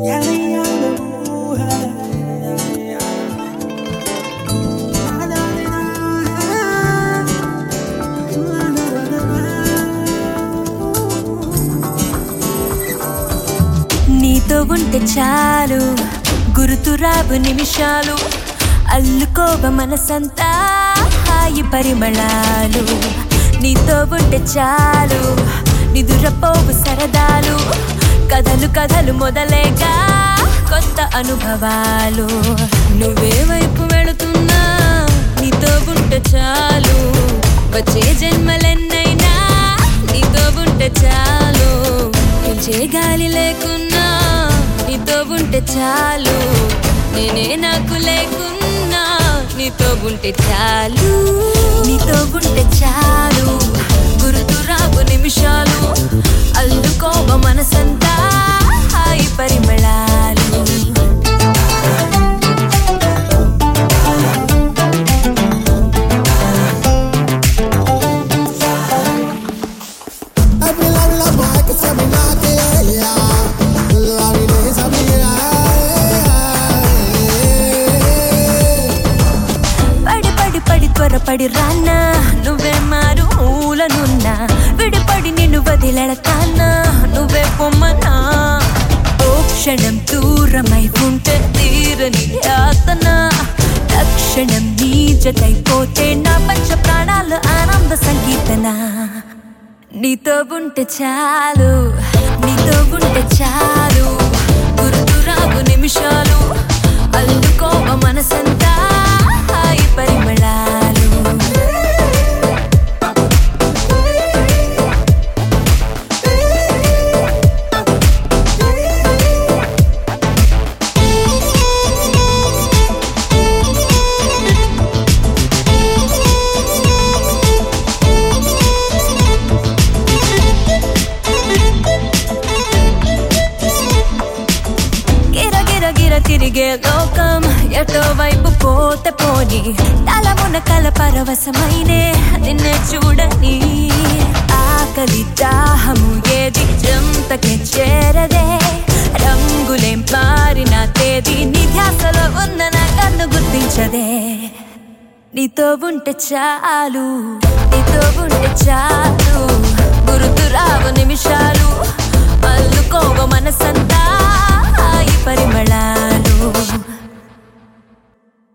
నీతో ఉంటే చాలు గురుతురావు నిమిషాలు అల్లుకోవ మనసంతా హాయి పరిమళాలు నీతో ఉంటే చాలు నిదురపోవు సరదాలు కథలు కథలు మొదలేగా కొత్త అనుభవాలు నువ్వే వైపు వెళుతున్నా నీతో ఉంటే చాలు వచ్చే జన్మలెన్నైనా నీతో ఉంటే చాలు పిలిచే గాలి లేకున్నా నీతో ఉంటే చాలు నేనే నాకు లేకున్నా నీతో ఉంటే చాలు నీతో ఉంటే చాలు గుర్తురావు నిమిషాలు అల్లుకోవ మనసంతా హాయి పరిమళాలు Every love love boy que se me mate, yeah. La vida es a mí, పడి పడి పడి త్వరపడి రానా నువ్వే మారు మూలనున్నా విడిపడి నిన్ను వదిలెడతానా నువ్వే పొమ్మనా ఓ క్షణం దూరమై ఉంటే తీరని యాతన తక్షణం నీ జతైపోతే నా పంచ ప్రాణాలు ఆనంద సంగీతన నీతో ఉంటే చాలు నీతో ఉంటే చాలు గుర్తురావు నిమిషాలు అల్లుకోవ మనసంతా హాయి పరిమళాలు గిర గిర గిర తిరిగే లోకం ఎటో వైపు పోతే పోని తలమున కల పరవశమైనే నిన్నే చూడని ఆకలి దాహము ఏది జంతకి చేరదే రంగులేం మారిన తేదీ నీ ధ్యాసలో ఉన్న నా కన్ను గుర్తించదే నీతో ఉంటే చాలు నీతో ఉంటే చాలు గుర్తురావు నిమిషాలు అల్లుకోవ మనసంతా హాయి పరిమళాలు